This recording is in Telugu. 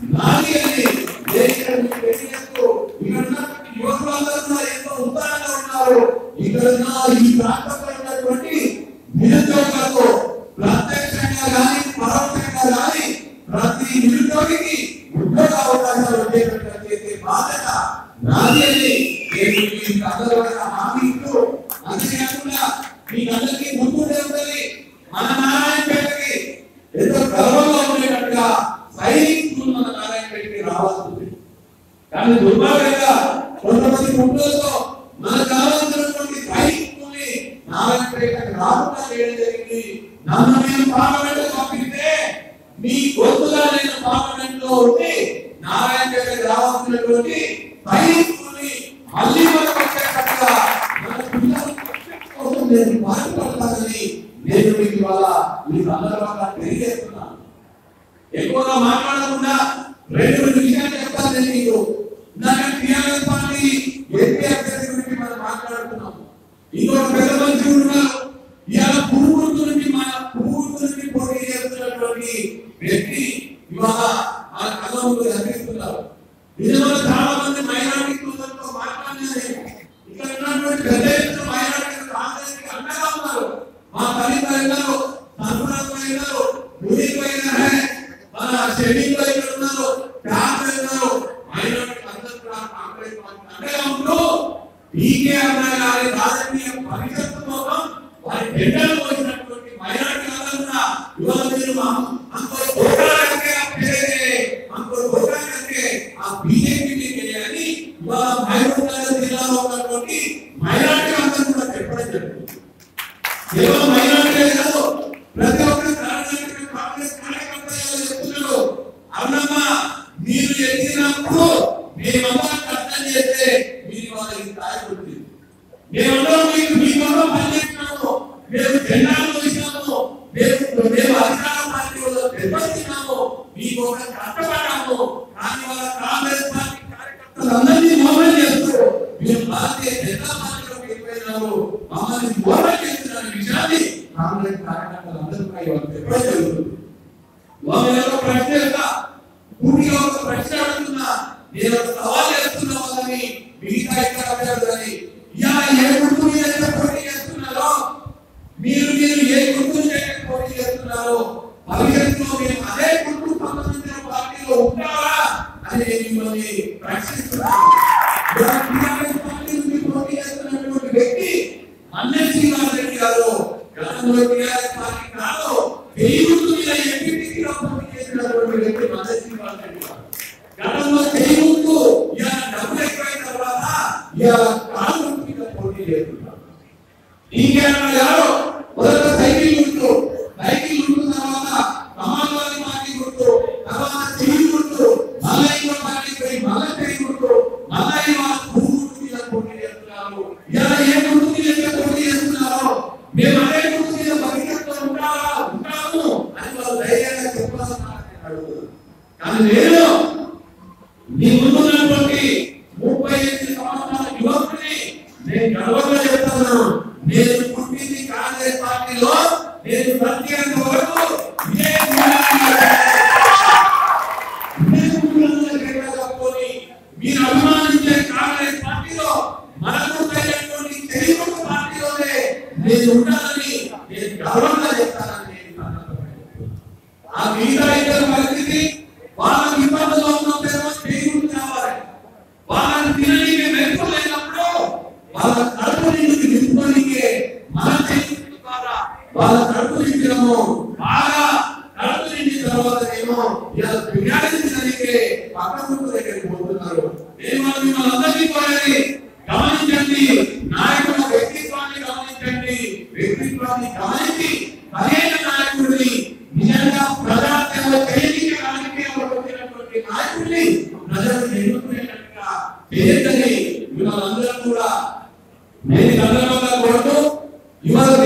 నాది అని నేను ఇక్కడ మీకు తెలియజేస్తూ ఇక్కడ ఉన్నటువంటి యువకులందరూ కూడా ఎంతో ఉత్సాహంగా ఉన్నారు ఇక్కడ ఉన్న ఈ ప్రాంతంలో ఉన్నటువంటి నిరుద్యోగులకు ప్రత్యక్షంగా కానీ పరోక్షంగా కానీ ప్రతి నిరుద్యోగికి ఉద్యోగ అవకాశాలు వచ్చేటట్టుగా చేసే బాధ్యత నాది అని నేను మీకు అందరూ కూడా హామీ ఇస్తూ అంతేకాకుండా మీకందరికీ గుర్తుండే ఉంటుంది మన నారాయణపేటకి ఎంతో గర్వంగా ఉండేటట్టుగా సైనిక్ స్కూల్ మన నారాయణపేటకి రావాల్సింది కానీ దుర్భాగ్యంగా కొంతమంది కుటుంబాలతో మనకు కావాల్సినటువంటి సైనిక్ స్కూల్ని నారాయణపేటకి రాకుండా చేయడం జరిగింది నన్ను నేను పార్లమెంట్ పంపిస్తే మీ గొంతుగా నేను పార్లమెంట్ లో ఉండి నారాయణపేటకి రావాల్సినటువంటి సైనిక్ స్కూల్ని మళ్ళీ మనకు వచ్చేటట్టుగా మన పిల్లల కోసం నేను పాటుపడతానని నేను మీకు ఇవాళ ఈ సందర్భంగా తెలియజేస్తున్నాను ఎక్కువగా మాట్లాడకుండా రెండు రెండు విషయాలు చెప్తాను నేను మీకు ఇందాక టీఆర్ఎస్ పార్టీ ఎంపీ అభ్యర్థి గురించి మనం మాట్లాడుతున్నాం ఇంకొక పెద్ద మనిషి ఉన్నారు ఇవాళ పువ్వు గురించి మన పువ్వు గురించి పోటీ చేస్తున్నటువంటి వ్యక్తి ఇవాళ మన కళ్ళ ముందు కనిపిస్తున్నారు నిజంగా చాలా మంది మైనారిటీ సోదరులతో మాట్లాడినారు ఇక్కడ ఉన్నటువంటి పెద్ద ఎత్తున మైనారిటీ కాంగ్రెస్కి అండగా ఉన్నారు మా తల్లిదండ్రులు సంపూర్ణమైనారు మునిగిపోయినారే మన షెడ్యూల్ లో ఇక్కడ ఉన్నారు ఫ్యామిలీ ఉన్నారు మైనారిటీ అందరూ కూడా కాంగ్రెస్ పార్టీ అండగా ఉంటూ పీకే అమ్మాయి గారి రాజకీయ భవిష్యత్తు కోసం వారి బిడ్డలు పోసినటువంటి మైనారిటీ అందరూ కూడా ఇవాళ మీరు మా అంతో కొట్టాలంటే ఆ పేరే అంతో కొట్టాలంటే ఆ బీజేపీ అని ఇవాళ మహబూబ్ నగర్ జిల్లాలో ఉన్నటువంటి మైనారిటీ అందరూ కూడా చెప్పడం జరుగుతుంది కేవలం మైనారిటీ కాదు ప్రతి ఒక్కరు రాజకీయ కాంగ్రెస్ కార్యకర్తలు చెప్తున్నారు అవునమ్మా మీరు ఎదిగినప్పుడు మేమందరం కష్టం చేస్తే మీరు వాళ్ళ ఈ స్థాయి వచ్చింది మేమందరం మీకు మీ కోసం పనిచేస్తున్నాము మేము జెండాలు వేసినాము మేము మేము అధికార పార్టీలో దెబ్బతిన్నాము మీకోసం కష్టపడ్డాము కానీ వాళ్ళ కాంగ్రెస్ పార్టీ కార్యకర్తలందరినీ మోసం చేస్తారు మీరు భారతీయ జనతా పార్టీలో వెళ్ళిపోయినారు మమ్మల్ని మోసం చేస్తున్న విషయాన్ని కాంగ్రెస్ కార్యకర్తలందరూ కూడా ఇవాళ చెప్పడం జరుగుతుంది వాళ్ళు ఏదో ప్రశ్న చేస్తా పూర్తిగా ఒక ప్రశ్న అడుగుతున్నా నేను ఒక సవాల్ చేస్తున్నా వాళ్ళని మిగతా ఇక్కడ అభ్యర్థులని ఇలా ఏ గుర్తు మీద అయితే పోటీ చేస్తున్నారో మీరు మీరు ఏ గుర్తు చేయక పోటీ చేస్తున్నారో భవిష్యత్తులో మీరు అదే గుర్తు సంబంధించిన పార్టీలో ఉంటారా అని నేను మిమ్మల్ని ప్రశ్నిస్తున్నాను ఇలా టీఆర్ఎస్ పార్టీ నుండి పోటీ చేస్తున్నటువంటి వ్యక్తి అన్నయ్య శ్రీనివాసరెడ్డి గారు గతంలో టీఆర్ఎస్ పార్టీ కాదు వెయ్యి గుర్తు మీద ఎంపీటీసీలో పోటీ చేసినటువంటి వ్యక్తి అన్నయ్య శ్రీనివాసరెడ్డి గారు గతంలో వెయ్యి గుర్తు ఇలా డబ్బులు ఎక్కువైన తర్వాత ఇలా కాలు గుర్తు మీద పోటీ చేస్తున్నారు ఇంకేమన్నా గారు మొదట సైకిల్ గుర్తు సైకిల్ గుర్తు తర్వాత సమాజవాది పార్టీ గుర్తు తర్వాత చెయ్యి గుర్తు మళ్ళీ ఇంకో పార్టీ పోయి మళ్ళీ చెయ్యి గుర్తు మళ్ళీ ఇవాళ పువ్వు గుర్తు మీద పోటీ చేస్తున్నారు ఇలా ఏ గుర్తు మీద అయితే పోటీ చేస్తున్నారో మేము అదే గుర్తు మీద భవిష్యత్తులో ఉంటారా ఉంటాము అని వాళ్ళు ధైర్యంగా చెప్పాలని నేను అడుగుతున్నాను. కానీ నేను మీ ముందున్నటువంటి ముప్పై ఎనిమిది సంవత్సరాల యువకుడిని నేను గర్వంగా చెప్తాను నేను పుట్టింది కాంగ్రెస్ పార్టీలో నేను ప్రత్యేక వరకు ఇదే గుండాలను ఇదే గుండాలను కట్టుకొని మీరు అభిమానించే కాంగ్రెస్ పార్టీలో మనకు తగినటువంటి తెలుగు పార్టీలోనే నేను ఉండాలని నేను గర్వంగా చెప్తానని నేను ఈ సందర్భంగా చెప్తున్నాను. ఆ మిగతా ఇద్దరు పరిస్థితి వాళ్ళకి ఇబ్బందులు ఉన్నప్పుడు దేవుడు కావాలి వాళ్ళని తిననీకే మెరుపు లేనప్పుడు వాళ్ళ కడుపు నిండికి నింపుకోనికే మన చేతుల ద్వారా వాళ్ళ కడుపు నిండినము బాగా కడుపు నిండిన తర్వాత ఏమో ఇలా బిర్యానీ తిననీకే పక్క ముందు దగ్గరికి పోతున్నారు నేను వాళ్ళు మిమ్మల్ని అందరినీ కోరేది గమనించండి నాయకుల వ్యక్తిత్వాన్ని గమనించండి వ్యక్తిత్వాన్ని గమనించి సరైన నాయకుడిని నిజంగా ప్రజా సేవ చేయడానికి రాజకీయంలో వచ్చినటువంటి నాయకుడిని ప్రజలు ఎన్నుకునేటట్టుగా చేయొద్దని మిమ్మల్ని అందరం కూడా నేను గందరగోళంగా కోరుతూ ఇవాళ